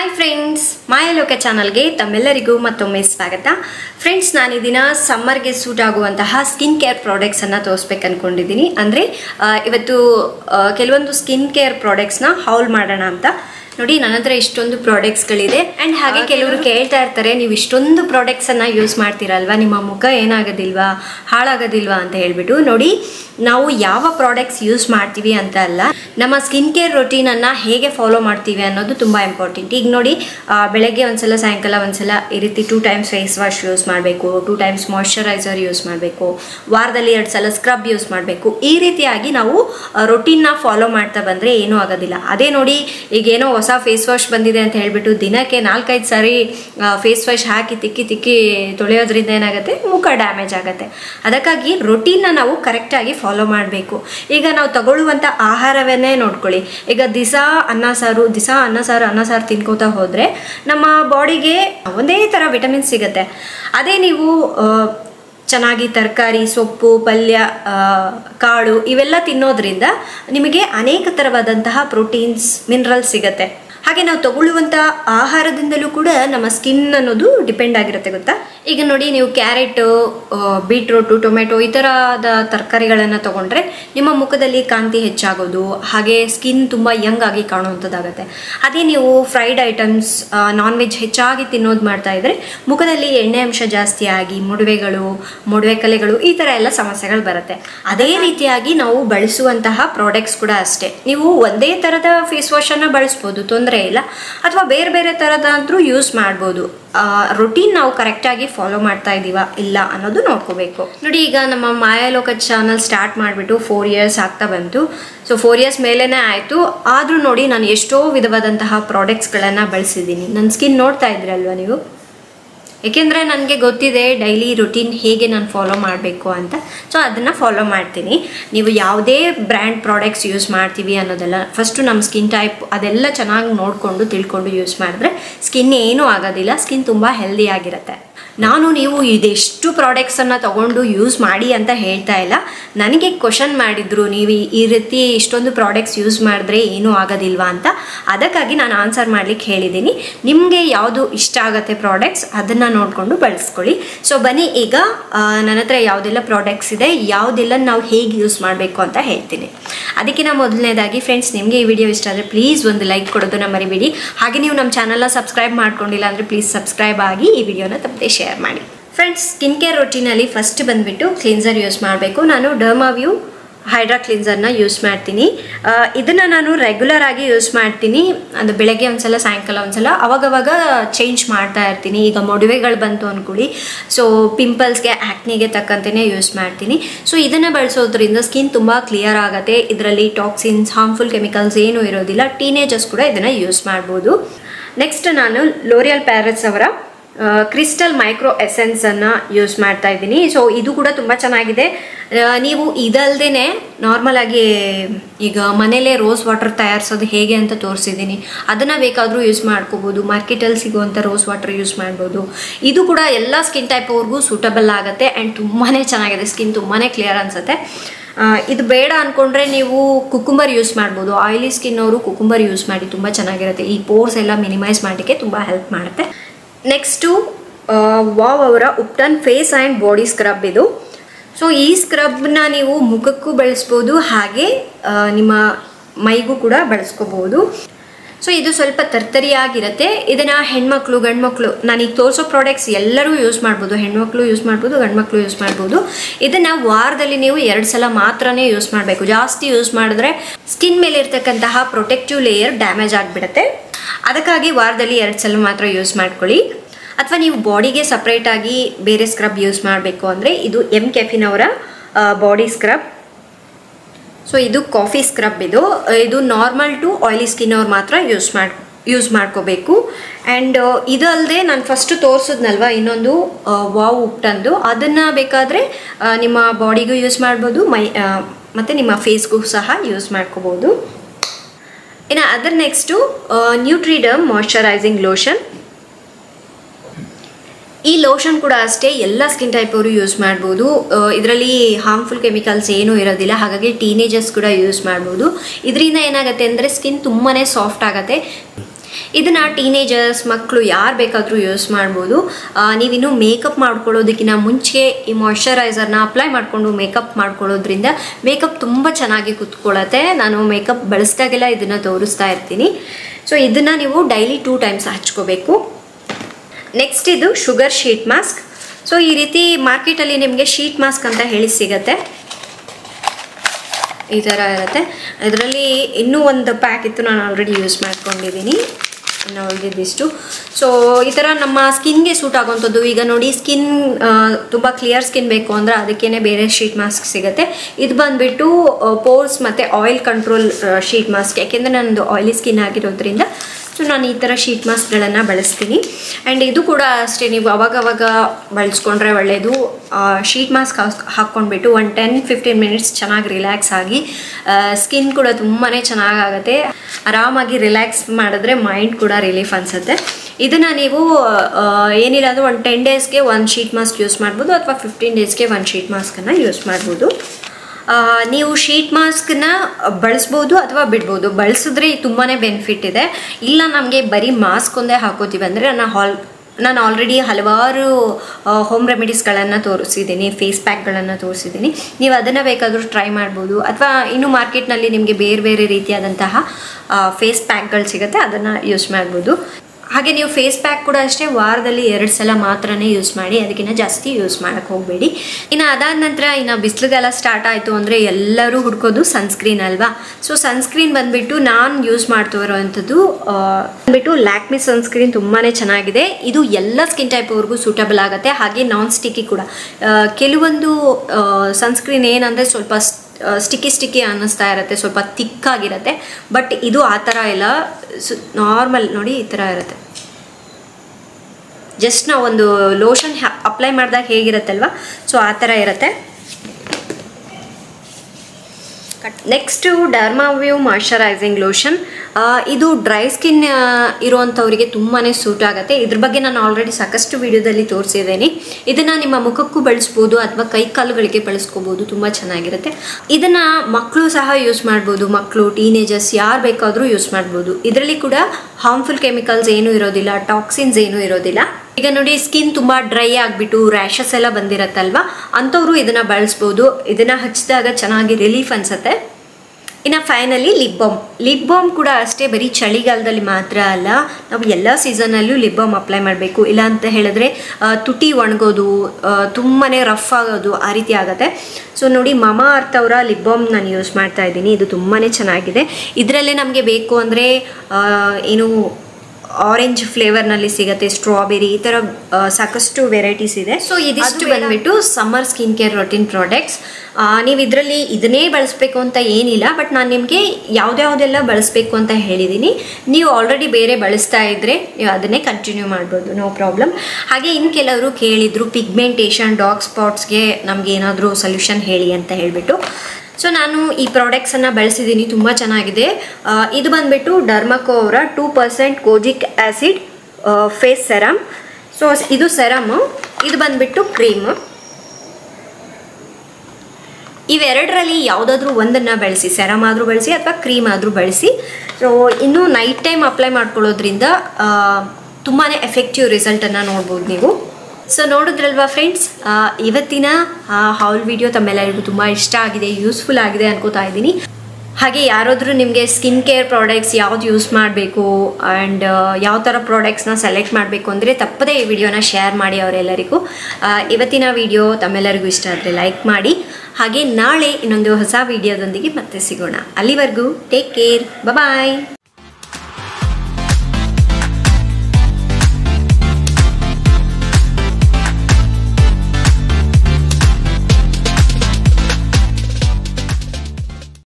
hi friends ಮಾಯಲೋಕ ಚಾನಲ್ಗೆ ತಮ್ಮೆಲ್ಲರಿಗೂ ಮತ್ತೊಮ್ಮೆ ಸ್ವಾಗತ ಫ್ರೆಂಡ್ಸ್ ನಾನು ಈ ದಿನ ಸಮ್ಮರ್ಗೆ ಸೂಟ್ ಆಗುವಂತಹ ಸ್ಕಿನ್ ಕೇರ್ ಪ್ರಾಡಕ್ಟ್ಸನ್ನು ತೋರಿಸ್ಬೇಕು ಅಂದ್ಕೊಂಡಿದ್ದೀನಿ ಅಂದರೆ ಇವತ್ತು ಆ, ಕೆಲವೊಂದು ಸ್ಕಿನ್ ಕೇರ್ ಪ್ರಾಡಕ್ಟ್ಸ್ನ ಹೌಲ್ ಮಾಡೋಣ ಅಂತ ನೋಡಿ ನನ್ನ ಹತ್ರ ಇಷ್ಟೊಂದು ಪ್ರಾಡಕ್ಟ್ಸ್ಗಳಿದೆ ಆ್ಯಂಡ್ ಹಾಗೆ ಕೆಲವರು ಕೇಳ್ತಾ ಇರ್ತಾರೆ ನೀವು ಇಷ್ಟೊಂದು ಪ್ರಾಡಕ್ಟ್ಸನ್ನು ಯೂಸ್ ಮಾಡ್ತೀರಲ್ವಾ ನಿಮ್ಮ ಮುಖ ಏನಾಗೋದಿಲ್ವಾ ಹಾಳಾಗೋದಿಲ್ವಾ ಅಂತ ಹೇಳ್ಬಿಟ್ಟು ನೋಡಿ ನಾವು ಯಾವ ಪ್ರಾಡಕ್ಟ್ಸ್ ಯೂಸ್ ಮಾಡ್ತೀವಿ ಅಂತ ಅಲ್ಲ ನಮ್ಮ ಸ್ಕಿನ್ ಕೇರ್ ರೊಟೀನನ್ನು ಹೇಗೆ ಫಾಲೋ ಮಾಡ್ತೀವಿ ಅನ್ನೋದು ತುಂಬ ಇಂಪಾರ್ಟೆಂಟ್ ಈಗ ನೋಡಿ ಆ, ಬೆಳಗ್ಗೆ ಒಂದ್ಸಲ ಸಾಯಂಕಾಲ ಒಂದ್ಸಲ ಈ ರೀತಿ two times face wash use ಮಾಡಬೇಕು ಟೂ ಟೈಮ್ಸ್ ಮಾಯ್ಶ್ಚರೈಸರ್ ಯೂಸ್ ಮಾಡಬೇಕು ವಾರದಲ್ಲಿ ಎರಡು ಸಲ ಸ್ಕ್ರಬ್ ಯೂಸ್ ಮಾಡಬೇಕು ಈ ರೀತಿಯಾಗಿ ನಾವು ರೊಟೀನ್ನ ಫಾಲೋ ಮಾಡ್ತಾ ಬಂದರೆ ಏನೂ ಆಗೋದಿಲ್ಲ ಅದೇ ನೋಡಿ ಈಗೇನೋ ಹೊಸ ಫೇಸ್ ವಾಶ್ ಬಂದಿದೆ ಅಂತ ಹೇಳ್ಬಿಟ್ಟು ದಿನಕ್ಕೆ ನಾಲ್ಕೈದು ಸಾರಿ ಫೇಸ್ ವಾಶ್ ಹಾಕಿ ತಿಕ್ಕಿ ತಿಕ್ಕಿ ತೊಳೆಯೋದ್ರಿಂದ ಏನಾಗುತ್ತೆ ಮುಖ ಡ್ಯಾಮೇಜ್ ಆಗುತ್ತೆ ಅದಕ್ಕಾಗಿ ರೊಟೀನ್ನ ನಾವು ಕರೆಕ್ಟಾಗಿ ಫಾಲೋ ಮಾಡಬೇಕು ಈಗ ನಾವು ತಗೊಳ್ಳುವಂಥ ಆಹಾರವನ್ನೇ ನೋಡ್ಕೊಳ್ಳಿ ಈಗ ದಿಸ ಅನ್ನ ಸಾರು ದಿಸ ಅನ್ನ ಸಾರು ಅನ್ನ ಸಾರು ತಿನ್ಕೋತಾ ಹೋದರೆ ನಮ್ಮ ಬಾಡಿಗೆ ಒಂದೇ ಥರ ವಿಟಮಿನ್ ಸಿಗುತ್ತೆ ಅದೇ ನೀವು ಆ, ಚೆನ್ನಾಗಿ ತರಕಾರಿ ಸೊಪ್ಪು ಪಲ್ಯ ಆ, ಕಾಳು ಇವೆಲ್ಲ ತಿನ್ನೋದ್ರಿಂದ ನಿಮಗೆ ಅನೇಕ ಥರವಾದಂತಹ ಪ್ರೋಟೀನ್ಸ್ ಮಿನರಲ್ಸ್ ಸಿಗುತ್ತೆ ಹಾಗೆ ನಾವು ತಗೊಳ್ಳುವಂಥ ಆಹಾರದಿಂದಲೂ ಕೂಡ ನಮ್ಮ ಸ್ಕಿನ್ ಅನ್ನೋದು ಡಿಪೆಂಡ್ ಆಗಿರುತ್ತೆ ಗೊತ್ತಾ ಈಗ ನೋಡಿ ನೀವು ಕ್ಯಾರೆಟು ಬೀಟ್ರೂಟು ಟೊಮೆಟೊ ಈ ಥರದ ತರಕಾರಿಗಳನ್ನು ತಗೊಂಡ್ರೆ ನಿಮ್ಮ ಮುಖದಲ್ಲಿ ಕಾಂತಿ ಹೆಚ್ಚಾಗೋದು ಹಾಗೆ ಸ್ಕಿನ್ ತುಂಬ ಯಂಗ್ ಆಗಿ ಕಾಣುವಂಥದ್ದಾಗುತ್ತೆ ಅದೇ ನೀವು ಫ್ರೈಡ್ ಐಟಮ್ಸ್ ನಾನ್ ವೆಜ್ ಹೆಚ್ಚಾಗಿ ತಿನ್ನೋದು ಮಾಡ್ತಾ ಇದ್ರೆ ಮುಖದಲ್ಲಿ ಎಣ್ಣೆ ಅಂಶ ಜಾಸ್ತಿ ಆಗಿ ಮೊಡವೆಗಳು ಮೊಡವೆ ಕಲೆಗಳು ಈ ಥರ ಎಲ್ಲ ಸಮಸ್ಯೆಗಳು ಬರುತ್ತೆ ಅದೇ ರೀತಿಯಾಗಿ ನಾವು ಬಳಸುವಂತಹ ಪ್ರಾಡಕ್ಟ್ಸ್ ಕೂಡ ಅಷ್ಟೇ ನೀವು ಒಂದೇ ಥರದ ಫೇಸ್ ವಾಶನ್ನು ಬಳಸ್ಬೋದು ತೊಂದರೆ ಇಲ್ಲ ಅಥವಾ ಬೇರೆ ಬೇರೆ ಥರದಾದ್ರೂ ಯೂಸ್ ಮಾಡ್ಬೋದು ರೊಟೀನ್ ನಾವು ಕರೆಕ್ಟಾಗಿ ಫಾಲೋ ಮಾಡ್ತಾ ಇದ್ದೀವಾ ಇಲ್ಲ ಅನ್ನೋದು ನೋಡ್ಕೋಬೇಕು ನೋಡಿ ಈಗ ನಮ್ಮ ಮಾಯಾಲೋಕ ಚಾನಲ್ ಸ್ಟಾರ್ಟ್ ಮಾಡಿಬಿಟ್ಟು ಫೋರ್ ಇಯರ್ಸ್ ಆಗ್ತಾ ಬಂತು ಸೊ ಫೋರ್ ಇಯರ್ಸ್ ಮೇಲೇ ಆಯಿತು ಆದರೂ ನೋಡಿ ನಾನು ಎಷ್ಟೋ ವಿಧವಾದಂತಹ ಪ್ರಾಡಕ್ಟ್ಸ್ಗಳನ್ನು ಬಳಸಿದ್ದೀನಿ ನನ್ನ ಸ್ಕಿನ್ ನೋಡ್ತಾ ಇದ್ರಲ್ವಾ ನೀವು ಏಕೆಂದರೆ ನನಗೆ ಗೊತ್ತಿದೆ ಡೈಲಿ ರುಟೀನ್ ಹೇಗೆ ನಾನು ಫಾಲೋ ಮಾಡಬೇಕು ಅಂತ ಸೊ ಅದನ್ನು ಫಾಲೋ ಮಾಡ್ತೀನಿ ನೀವು ಯಾವುದೇ ಬ್ರ್ಯಾಂಡ್ ಪ್ರಾಡಕ್ಟ್ಸ್ ಯೂಸ್ ಮಾಡ್ತೀವಿ ಅನ್ನೋದೆಲ್ಲ ಫಸ್ಟು ನಮ್ಮ ಸ್ಕಿನ್ ಟೈಪ್ ಅದೆಲ್ಲ ಚೆನ್ನಾಗಿ ನೋಡಿಕೊಂಡು ತಿಳ್ಕೊಂಡು ಯೂಸ್ ಮಾಡಿದ್ರೆ ಸ್ಕಿನ್ ಏನೂ ಆಗೋದಿಲ್ಲ ಸ್ಕಿನ್ ತುಂಬ ಹೆಲ್ದಿ ಆಗಿರುತ್ತೆ ನಾನು ನೀವು ಇದೆಷ್ಟು ಪ್ರಾಡಕ್ಟ್ಸನ್ನು ತಗೊಂಡು ಯೂಸ್ ಮಾಡಿ ಅಂತ ಹೇಳ್ತಾ ಇಲ್ಲ ನನಗೆ ಕ್ವಶನ್ ಮಾಡಿದ್ರು ನೀವು ಈ- ಈ ರೀತಿ ಇಷ್ಟೊಂದು ಪ್ರಾಡಕ್ಟ್ಸ್ ಯೂಸ್ ಮಾಡಿದ್ರೆ ಏನೂ ಆಗೋದಿಲ್ವಾ ಅಂತ ಅದಕ್ಕಾಗಿ ನಾನು ಆನ್ಸರ್ ಮಾಡ್ಲಿಕ್ಕೆ ಹೇಳಿದ್ದೀನಿ ನಿಮಗೆ ಯಾವುದು ಇಷ್ಟ ಆಗುತ್ತೆ ಪ್ರಾಡಕ್ಟ್ಸ್ ಅದನ್ನು ನೋಡಿಕೊಂಡು ಬಳಸ್ಕೊಳ್ಳಿ ಸೊ ಬನ್ನಿ ಈಗ ಆ, ನನ್ನ ಹತ್ರ ಯಾವುದೆಲ್ಲ ಪ್ರಾಡಕ್ಟ್ಸ್ ಇದೆ ಯಾವುದೆಲ್ಲ ನಾವು ಹೇಗೆ ಯೂಸ್ ಮಾಡಬೇಕು ಅಂತ ಹೇಳ್ತೀನಿ ಅದಕ್ಕಿಂತ ಮೊದಲನೇದಾಗಿ ಫ್ರೆಂಡ್ಸ್ ನಿಮಗೆ ಈ ವಿಡಿಯೋ ಇಷ್ಟ ಆದರೆ ಪ್ಲೀಸ್ ಒಂದು ಲೈಕ್ ಕೊಡೋದನ್ನ ಮರಿಬೇಡಿ ಹಾಗೆ ನೀವು ನಮ್ಮ ಚಾನಲ್ನ ಸಬ್ಸ್ಕ್ರೈಬ್ ಮಾಡ್ಕೊಂಡಿಲ್ಲ ಅಂದರೆ ಪ್ಲೀಸ್ ಸಬ್ಸ್ಕ್ರೈಬ್ ಆಗಿ ಈ ವಿಡಿಯೋನ ತಪ್ಪದೆ ಶೇರ್ ಮಾಡಿ ಫ್ರೆಂಡ್ಸ್ ಸ್ಕಿನ್ ಕೇರ್ ರೊಟೀನಲ್ಲಿ ಫಸ್ಟ್ ಬಂದುಬಿಟ್ಟು ಕ್ಲಿನ್ಸರ್ ಯೂಸ್ ಮಾಡಬೇಕು ನಾನು ಡರ್ಮಾವ್ಯೂ ಹೈಡ್ರಾ ಕ್ಲಿನ್ಸರ್ನ ಯೂಸ್ ಮಾಡ್ತೀನಿ ಇದನ್ನು ನಾನು ರೆಗ್ಯುಲರ್ ಆಗಿ ಯೂಸ್ ಮಾಡ್ತೀನಿ ಅದು ಬೆಳಗ್ಗೆ ಒಂದ್ಸಲ ಸಾಯಂಕಾಲ ಒಂದ್ಸಲ ಅವಾಗವಾಗ ಚೇಂಜ್ ಮಾಡ್ತಾ ಇರ್ತೀನಿ ಈಗ ಮೊಡವೆಗಳು ಬಂತು ಅಂದ್ಕೊಳ್ಳಿ ಸೊ ಪಿಂಪಲ್ಸ್ಗೆ ಆ್ಯಕ್ನಿಗೆ ತಕ್ಕಂತೆಯೇ ಯೂಸ್ ಮಾಡ್ತೀನಿ ಸೊ ಇದನ್ನು ಬಳಸೋದ್ರಿಂದ ಸ್ಕಿನ್ ತುಂಬ ಕ್ಲಿಯರ್ ಆಗುತ್ತೆ ಇದರಲ್ಲಿ ಟಾಕ್ಸಿನ್ಸ್ ಹಾರ್ಮ್ಫುಲ್ ಕೆಮಿಕಲ್ಸ್ ಏನೂ ಇರೋದಿಲ್ಲ ಟೀನೇಜರ್ಸ್ ಕೂಡ ಇದನ್ನು ಯೂಸ್ ಮಾಡ್ಬೋದು ನೆಕ್ಸ್ಟ್ ನಾನು ಲೋರಿಯಲ್ ಪ್ಯಾರಸ್ ಅವರ ಕ್ರಿಸ್ಟಲ್ ಮೈಕ್ರೋ ಎಸೆನ್ಸನ್ನು ಯೂಸ್ ಮಾಡ್ತಾ ಇದ್ದೀನಿ ಸೊ ಇದು ಕೂಡ ತುಂಬ ಚೆನ್ನಾಗಿದೆ ಆ, ನೀವು ಇದಲ್ದೇ ನಾರ್ಮಲ್ ಆಗಿ ಈಗ ಮನೇಲೇ ರೋಸ್ ವಾಟರ್ ತಯಾರಿಸೋದು ಹೇಗೆ ಅಂತ ತೋರಿಸಿದ್ದೀನಿ ಅದನ್ನು ಬೇಕಾದರೂ ಯೂಸ್ ಮಾಡ್ಕೋಬೋದು ಮಾರ್ಕೆಟಲ್ಲಿ ಸಿಗುವಂಥ ರೋಸ್ ವಾಟರ್ ಯೂಸ್ ಮಾಡ್ಬೋದು ಇದು ಕೂಡ ಎಲ್ಲ ಸ್ಕಿನ್ ಟೈಪ್ ಅವ್ರಿಗೂ ಸೂಟಬಲ್ ಆಗುತ್ತೆ ಆ್ಯಂಡ್ ತುಂಬಾ ಚೆನ್ನಾಗಿದೆ ಸ್ಕಿನ್ ತುಂಬಾ ಕ್ಲಿಯರ್ ಅನಿಸುತ್ತೆ ಇದು ಬೇಡ ಅಂದ್ಕೊಂಡ್ರೆ ನೀವು ಕುಕುಂಬರ್ ಯೂಸ್ ಮಾಡ್ಬೋದು ಆಯಿಲಿ ಸ್ಕಿನ್ ಅವರು ಕುಕುಂಬರ್ ಯೂಸ್ ಮಾಡಿ ತುಂಬ ಚೆನ್ನಾಗಿರುತ್ತೆ ಈ ಪೋರ್ಸ್ ಎಲ್ಲ ಮಿನಿಮೈಸ್ ಮಾಡಲಿಕ್ಕೆ ತುಂಬ ಹೆಲ್ಪ್ ಮಾಡುತ್ತೆ ನೆಕ್ಸ್ಟು ವಾವ್ ಅವರ ubtan face and body scrub ಇದು ಸೊ ಈ ಸ್ಕ್ರಬ್ನ ನೀವು ಮುಖಕ್ಕೂ ಬಳಸ್ಬೋದು ಹಾಗೆ ಆ, ನಿಮ್ಮ ಮೈಗೂ ಕೂಡ ಬಳಸ್ಕೋಬೋದು ಸೊ ಇದು ಸ್ವಲ್ಪ ತರ್ತರಿಯಾಗಿರುತ್ತೆ ಇದನ್ನು ಹೆಣ್ಮಕ್ಳು ಗಂಡ್ಮಕ್ಳು ನಾನೀಗ ತೋರಿಸೋ ಪ್ರಾಡಕ್ಟ್ಸ್ ಎಲ್ಲರೂ ಯೂಸ್ ಮಾಡ್ಬೋದು ಹೆಣ್ಮಕ್ಳು ಯೂಸ್ ಮಾಡ್ಬೋದು ಗಂಡ್ಮಕ್ಳು ಯೂಸ್ ಮಾಡ್ಬೋದು ಇದನ್ನು ವಾರದಲ್ಲಿ ನೀವು ಎರಡು ಸಲ ಮಾತ್ರನೇ ಯೂಸ್ ಮಾಡಬೇಕು ಜಾಸ್ತಿ ಯೂಸ್ ಮಾಡಿದ್ರೆ ಸ್ಕಿನ್ ಮೇಲೆ ಇರ್ತಕ್ಕಂತಹ ಪ್ರೊಟೆಕ್ಟಿವ್ ಲೇಯರ್ ಡ್ಯಾಮೇಜ್ ಆಗಿಬಿಡುತ್ತೆ ಅದಕ್ಕಾಗಿ ವಾರದಲ್ಲಿ ಎರಡು ಸಲ ಮಾತ್ರ ಯೂಸ್ ಮಾಡ್ಕೊಳ್ಳಿ ಅಥವಾ ನೀವು ಬಾಡಿಗೆ ಸಪ್ರೇಟಾಗಿ ಬೇರೆ ಸ್ಕ್ರಬ್ ಯೂಸ್ ಮಾಡಬೇಕು ಅಂದರೆ ಇದು ಎಮ್ ಕೆಫಿನವರ ಬಾಡಿ ಸ್ಕ್ರಬ್ ಸೊ ಇದು ಕಾಫಿ ಸ್ಕ್ರಬ್ ಇದು ಇದು ನಾರ್ಮಲ್ ಟು ಆಯಿಲಿ ಸ್ಕಿನ್ ಅವ್ರು ಮಾತ್ರ ಯೂಸ್ ಮಾಡಿ ಯೂಸ್ ಮಾಡ್ಕೋಬೇಕು ಆ್ಯಂಡ್ ಇದು ಅಲ್ಲದೆ ನಾನು ಫಸ್ಟ್ ತೋರಿಸಿದ್ನಲ್ವ ಇನ್ನೊಂದು ಆ, ವಾವ್ ಉಪ್ಟಂದು ಅದನ್ನು ಬೇಕಾದರೆ ಆ, ನಿಮ್ಮ ಬಾಡಿಗೂ ಯೂಸ್ ಮಾಡ್ಬೋದು ಮೈ ಆ, ಮತ್ತು ನಿಮ್ಮ ಫೇಸ್ಗೂ ಸಹ ಯೂಸ್ ಮಾಡ್ಕೋಬೋದು ಇನ್ನು ಅದರ ನೆಕ್ಸ್ಟು ನ್ಯೂಟ್ರಿಡಮ್ ಮಾಯ್ಶ್ಚರೈಸಿಂಗ್ ಲೋಷನ್ ಈ ಲೋಷನ್ ಕೂಡ ಅಷ್ಟೇ ಎಲ್ಲ ಸ್ಕಿನ್ ಟೈಪ್ ಅವರು ಯೂಸ್ ಮಾಡ್ಬೋದು ಇದರಲ್ಲಿ ಹಾರ್ಮ್ಫುಲ್ ಕೆಮಿಕಲ್ಸ್ ಏನೂ ಇರೋದಿಲ್ಲ ಹಾಗಾಗಿ ಟೀನೇಜರ್ಸ್ ಕೂಡ ಯೂಸ್ ಮಾಡ್ಬೋದು ಇದರಿಂದ ಏನಾಗುತ್ತೆ ಅಂದರೆ ಸ್ಕಿನ್ ತುಂಬಾ ಸಾಫ್ಟ್ ಆಗುತ್ತೆ ಇದನ್ನು ಟೀನೇಜರ್ಸ್ ಮಕ್ಕಳು ಯಾರು ಬೇಕಾದರೂ ಯೂಸ್ ಮಾಡ್ಬೋದು ಆ, ನೀವಿನ್ನು ಮೇಕಪ್ ಮಾಡ್ಕೊಳ್ಳೋದಕ್ಕಿಂತ ಮುಂಚೆ ಈ ಮಾಯ್ಶ್ಚರೈಸರ್ನ ಅಪ್ಲೈ ಮಾಡಿಕೊಂಡು ಮೇಕಪ್ ಮಾಡ್ಕೊಳ್ಳೋದ್ರಿಂದ ಮೇಕಪ್ ತುಂಬ ಚೆನ್ನಾಗಿ ಕುತ್ಕೊಳ್ಳುತ್ತೆ ನಾನು ಮೇಕಪ್ ಬಳಸಿದಾಗೆಲ್ಲ ಇದನ್ನು ತೋರಿಸ್ತಾ ಇರ್ತೀನಿ ಸೊ ಇದನ್ನು ನೀವು ಡೈಲಿ ಟೂ ಟೈಮ್ಸ್ ಹಚ್ಕೋಬೇಕು ನೆಕ್ಸ್ಟ್ ಇದು ಶುಗರ್ ಶೀಟ್ ಮಾಸ್ಕ್ ಸೊ ಈ ರೀತಿ ಮಾರ್ಕೆಟಲ್ಲಿ ನಿಮಗೆ ಶೀಟ್ ಮಾಸ್ಕ್ ಅಂತ ಹೇಳಿ ಸಿಗತ್ತೆ ಈ ಥರ ಇರುತ್ತೆ ಇದರಲ್ಲಿ ಇನ್ನೂ ಒಂದು ಪ್ಯಾಕ್ ಇತ್ತು ನಾನು ಆಲ್ರೆಡಿ ಯೂಸ್ ಮಾಡ್ಕೊಂಡಿದ್ದೀನಿ ಇನ್ನು ಉಳಿದಿದ್ದಿಷ್ಟು ಸೊ ಈ ಥರ ನಮ್ಮ ಸ್ಕಿನ್ಗೆ ಸೂಟ್ ಆಗುವಂಥದ್ದು ಈಗ ನೋಡಿ ಸ್ಕಿನ್ ತುಂಬ ಕ್ಲಿಯರ್ ಸ್ಕಿನ್ ಬೇಕು ಅಂದರೆ ಅದಕ್ಕೇ ಬೇರೆ ಶೀಟ್ ಮಾಸ್ಕ್ ಸಿಗುತ್ತೆ ಇದು ಬಂದುಬಿಟ್ಟು ಪೋರ್ಸ್ ಮತ್ತು ಆಯಿಲ್ ಕಂಟ್ರೋಲ್ ಶೀಟ್ ಮಾಸ್ಕ್ ಯಾಕೆಂದರೆ ನನ್ನದು ಆಯಿಲಿ ಸ್ಕಿನ್ ಆಗಿರೋದ್ರಿಂದ ಸೊ ನಾನು ಈ ಥರ ಶೀಟ್ ಮಾಸ್ಕ್ಗಳನ್ನು ಬಳಸ್ತೀನಿ ಆ್ಯಂಡ್ ಇದು ಕೂಡ ಅಷ್ಟೇ ನೀವು ಅವಾಗವಾಗ ಬಳಸ್ಕೊಂಡ್ರೆ ಒಳ್ಳೆಯದು ಶೀಟ್ ಮಾಸ್ಕ್ ಹಾಕ್ಕೊಂಡ್ಬಿಟ್ಟು ಒಂದು ಟೆನ್ ಫಿಫ್ಟೀನ್ ಮಿನಿಟ್ಸ್ ಚೆನ್ನಾಗಿ ರಿಲ್ಯಾಕ್ಸ್ ಆಗಿ ಸ್ಕಿನ್ ಕೂಡ ತುಂಬಾ ಚೆನ್ನಾಗಾಗುತ್ತೆ ಆರಾಮಾಗಿ ರಿಲ್ಯಾಕ್ಸ್ ಮಾಡಿದ್ರೆ ಮೈಂಡ್ ಕೂಡ ರಿಲೀಫ್ ಅನಿಸುತ್ತೆ ಇದನ್ನು ನೀವು ಆ, ಏನಿಲ್ಲ ಅಂದರೆ ಒಂದು ಟೆನ್ ಡೇಸ್ಗೆ ಒಂದು ಶೀಟ್ ಮಾಸ್ಕ್ ಯೂಸ್ ಮಾಡ್ಬೋದು ಅಥವಾ ಫಿಫ್ಟೀನ್ ಡೇಸ್ಗೆ ಒಂದು ಶೀಟ್ ಮಾಸ್ಕನ್ನು ಯೂಸ್ ಮಾಡ್ಬೋದು ಆ, ನೀವು ಶೀಟ್ ಮಾಸ್ಕ್ನ ಬಳಸ್ಬೋದು ಅಥವಾ ಬಿಡ್ಬೋದು ಬಳಸಿದ್ರೆ ತುಂಬಾ ಬೆನಿಫಿಟ್ ಇದೆ ಇಲ್ಲ ನಮಗೆ ಬರೀ ಮಾಸ್ಕ್ ಒಂದೇ ಹಾಕೋತೀವಿ ಅಂದರೆ ನಾನು ಹಾಲ್ ನಾನು ಆಲ್ರೆಡಿ ಹಲವಾರು ಹೋಮ್ ರೆಮಿಡೀಸ್ಗಳನ್ನು ತೋರಿಸಿದ್ದೀನಿ ಫೇಸ್ ಪ್ಯಾಕ್ಗಳನ್ನು ತೋರಿಸಿದ್ದೀನಿ ನೀವು ಅದನ್ನು ಬೇಕಾದರೂ ಟ್ರೈ ಮಾಡ್ಬೋದು ಅಥವಾ ಇನ್ನು ಮಾರ್ಕೆಟ್ನಲ್ಲಿ ನಿಮಗೆ ಬೇರೆ ಬೇರೆ ರೀತಿಯಾದಂತಹ ಫೇಸ್ ಪ್ಯಾಕ್ಗಳು ಸಿಗುತ್ತೆ ಅದನ್ನು ಯೂಸ್ ಮಾಡ್ಬೋದು ಹಾಗೆ ನೀವು ಫೇಸ್ ಪ್ಯಾಕ್ ಕೂಡ ಅಷ್ಟೇ ವಾರದಲ್ಲಿ ಎರಡು ಸಲ ಮಾತ್ರನೇ ಯೂಸ್ ಮಾಡಿ ಅದಕ್ಕಿಂತ ಜಾಸ್ತಿ ಯೂಸ್ ಮಾಡೋಕ್ಕೆ ಹೋಗಬೇಡಿ ಇನ್ನು ಅದಾದ ನಂತರ ಇನ್ನು ಬಿಸಿಲುಗಾಲ ಸ್ಟಾರ್ಟ್ ಆಯಿತು ಅಂದರೆ ಎಲ್ಲರೂ ಹುಡ್ಕೋದು ಸನ್ಸ್ಕ್ರೀನ್ ಅಲ್ವಾ ಸೊ ಸನ್ಸ್ಕ್ರೀನ್ ಬಂದುಬಿಟ್ಟು ನಾನು ಯೂಸ್ ಮಾಡ್ತಾ ಇರೋವಂಥದ್ದು ಬಂದುಬಿಟ್ಟು ಲ್ಯಾಕ್ಮಿ ಸನ್ಸ್ಕ್ರೀನ್ ತುಂಬಾ ಚೆನ್ನಾಗಿದೆ ಇದು ಎಲ್ಲ ಸ್ಕಿನ್ ಟೈಪ್ವರೆಗೂ ಸೂಟಬಲ್ ಆಗುತ್ತೆ ಹಾಗೆ ನಾನ್ ಸ್ಟಿಕ್ಕಿ ಕೂಡ ಆ, ಕೆಲವೊಂದು ಸನ್ಸ್ಕ್ರೀನ್ ಏನಂದರೆ ಸ್ವಲ್ಪ ಸ್ಟಿಕ್ಕಿ ಸ್ಟಿಕ್ಕಿ ಅನ್ನಿಸ್ತಾ ಇರುತ್ತೆ ಸ್ವಲ್ಪ ತಿಕ್ಕಾಗಿರುತ್ತೆ ಬಟ್ ಇದು ಆ ಥರ ಇಲ್ಲ ಸು ನಾರ್ಮಲ್ ನೋಡಿ ಈ ಥರ ಇರುತ್ತೆ ಜಸ್ಟ್ ನಾವು ಒಂದು ಲೋಷನ್ ಅಪ್ಲೈ ಮಾಡಿದಾಗ ಹೇಗಿರುತ್ತಲ್ವ ಸೊ ಆ ಥರ ಇರುತ್ತೆ ನೆಕ್ಸ್ಟು ಡರ್ಮಾವ್ಯೂ ಮಾಯ್ಶ್ಚರೈಸಿಂಗ್ ಲೋಷನ್ ಇದು ಡ್ರೈ ಸ್ಕಿನ್ ಇರುವಂಥವರಿಗೆ ತುಂಬಾ ಸೂಟ್ ಆಗುತ್ತೆ ಇದ್ರ ಬಗ್ಗೆ ನಾನು ಆಲ್ರೆಡಿ ಸಾಕಷ್ಟು ವಿಡಿಯೋದಲ್ಲಿ ತೋರಿಸಿದ್ದೇನೆ ಇದನ್ನು ನಿಮ್ಮ ಮುಖಕ್ಕೂ ಬಳಸ್ಬೋದು ಅಥವಾ ಕೈ ಕಾಲುಗಳಿಗೆ ಬಳಸ್ಕೋಬೋದು ತುಂಬ ಚೆನ್ನಾಗಿರುತ್ತೆ ಇದನ್ನು ಮಕ್ಕಳು ಸಹ ಯೂಸ್ ಮಾಡ್ಬೋದು ಮಕ್ಕಳು ಟೀನೇಜರ್ಸ್ ಯಾರು ಬೇಕಾದರೂ ಯೂಸ್ ಮಾಡ್ಬೋದು ಇದರಲ್ಲಿ ಕೂಡ ಹಾರ್ಮ್ಫುಲ್ ಕೆಮಿಕಲ್ಸ್ ಏನೂ ಇರೋದಿಲ್ಲ ಟಾಕ್ಸಿನ್ಸ್ ಏನೂ ಇರೋದಿಲ್ಲ ಈಗ ನೋಡಿ ಸ್ಕಿನ್ ತುಂಬ ಡ್ರೈ ಆಗಿಬಿಟ್ಟು ರ್ಯಾಷಸ್ ಎಲ್ಲ ಬಂದಿರತ್ತಲ್ವಾ ಅಂಥವ್ರು ಇದನ್ನು ಬಳಸ್ಬೋದು ಇದನ್ನು ಹಚ್ಚಿದಾಗ ಚೆನ್ನಾಗಿ ರಿಲೀಫ್ ಅನಿಸುತ್ತೆ ಇನ್ನು finally lip balm lip balm ಕೂಡ ಅಷ್ಟೇ ಬರೀ ಚಳಿಗಾಲದಲ್ಲಿ ಮಾತ್ರ ಅಲ್ಲ ನಾವು ಎಲ್ಲ ಸೀಸನಲ್ಲೂ ಲಿಪ್ ಬಾಮ್ ಅಪ್ಲೈ ಮಾಡಬೇಕು ಇಲ್ಲ ಅಂತ ಹೇಳಿದ್ರೆ ಆ, ತುಟಿ ಒಣಗೋದು ತುಂಬಾ ರಫ್ ಆಗೋದು ಆ ರೀತಿ ಆಗುತ್ತೆ ಸೊ ನೋಡಿ ಮಮ ಅರ್ತ್ ಅವರ ಲಿಪ್ ಬಾಮ್ ನಾನು ಯೂಸ್ ಮಾಡ್ತಾ ಇದ್ದೀನಿ ಇದು ತುಂಬಾ ಚೆನ್ನಾಗಿದೆ ಇದರಲ್ಲೇ ನಮಗೆ ಬೇಕು ಅಂದರೆ ಏನು ಆರೆಂಜ್ ಫ್ಲೇವರ್ನಲ್ಲಿ ಸಿಗುತ್ತೆ ಸ್ಟ್ರಾಬೆರಿ ಈ ಥರ ಆ, ಸಾಕಷ್ಟು ವೆರೈಟೀಸ್ ಇದೆ ಸೊ ಇದಿಷ್ಟು ಬಂದ್ಬಿಟ್ಟು summer skin care routine products ನೀವು ಇದರಲ್ಲಿ ಇದನ್ನೇ ಬಳಸಬೇಕು ಅಂತ ಏನಿಲ್ಲ ಬಟ್ ನಾನು ನಿಮಗೆ ಯಾವುದ್ಯಾವುದೆಲ್ಲ ಬಳಸಬೇಕು ಅಂತ ಹೇಳಿದ್ದೀನಿ ನೀವು ಆಲ್ರೆಡಿ ಬೇರೆ ಬಳಸ್ತಾ ಇದ್ದರೆ ನೀವು ಅದನ್ನೇ ಕಂಟಿನ್ಯೂ ಮಾಡ್ಬೋದು ನೋ ಪ್ರಾಬ್ಲಮ್ ಹಾಗೆ ಇನ್ನು ಕೆಲವರು ಕೇಳಿದರು ಪಿಗ್ಮೆಂಟೇಷನ್ ಡಾಗ್ ಸ್ಪಾಟ್ಸ್ಗೆ ನಮ್ಗೆ ಏನಾದರೂ ಸೊಲ್ಯೂಷನ್ ಹೇಳಿ ಅಂತ ಹೇಳಿಬಿಟ್ಟು ಸೊ ನಾನು ಈ ಪ್ರಾಡಕ್ಟ್ಸನ್ನು ಬಳಸಿದ್ದೀನಿ ತುಂಬ ಚೆನ್ನಾಗಿದೆ ಆ, ಇದು ಬಂದುಬಿಟ್ಟು ಡರ್ಮಕೋ ಅವರ two percent kojic acid face serum so ಇದು ಸೆರಮು ಇದು ಬಂದುಬಿಟ್ಟು ಕ್ರೀಮ್ ಇವೆರಡರಲ್ಲಿ ಯಾವುದಾದ್ರೂ ಒಂದನ್ನು ಬಳಸಿ ಸೆರಮ್ ಆದರೂ ಬಳಸಿ ಅಥವಾ ಕ್ರೀಮ್ ಆದರೂ ಬಳಸಿ ಸೊ ಇನ್ನೂ ನೈಟ್ ಟೈಮ್ ಅಪ್ಲೈ ಮಾಡ್ಕೊಳ್ಳೋದ್ರಿಂದ ತುಂಬಾ ಎಫೆಕ್ಟಿವ್ ರಿಸಲ್ಟನ್ನು ನೋಡ್ಬೋದು ನೀವು ಸೊ ನೋಡಿದ್ರಲ್ವಾ ಫ್ರೆಂಡ್ಸ್ ಇವತ್ತಿನ ಹಾಲ್ ವಿಡಿಯೋ ತಮ್ಮೆಲ್ಲರಿಗೂ ತುಂಬ ಇಷ್ಟ ಆಗಿದೆ ಯೂಸ್ಫುಲ್ ಆಗಿದೆ ಅನ್ಕೋತಾ ಇದ್ದೀನಿ ಹಾಗೆ ಯಾರಾದರೂ ನಿಮಗೆ ಸ್ಕಿನ್ ಕೇರ್ ಪ್ರಾಡಕ್ಟ್ಸ್ ಯಾವ್ದು ಯೂಸ್ ಮಾಡಬೇಕು ಆ್ಯಂಡ್ ಯಾವ ಥರ ಪ್ರಾಡಕ್ಟ್ಸ್ನ ಸೆಲೆಕ್ಟ್ ಮಾಡಬೇಕು ಅಂದರೆ ತಪ್ಪದೇ ಈ ವಿಡಿಯೋನ ಶೇರ್ ಮಾಡಿ ಅವರೆಲ್ಲರಿಗೂ ಆ, ಇವತ್ತಿನ ವಿಡಿಯೋ ತಮ್ಮೆಲ್ಲರಿಗೂ ಇಷ್ಟ ಆದರೆ ಲೈಕ್ ಮಾಡಿ ಹಾಗೆ ನಾಳೆ ಇನ್ನೊಂದು ಹೊಸ ವಿಡಿಯೋದೊಂದಿಗೆ ಮತ್ತೆ ಸಿಗೋಣ ಅಲ್ಲಿವರೆಗೂ ಟೇಕ್ ಕೇರ್ ಬಾಯ್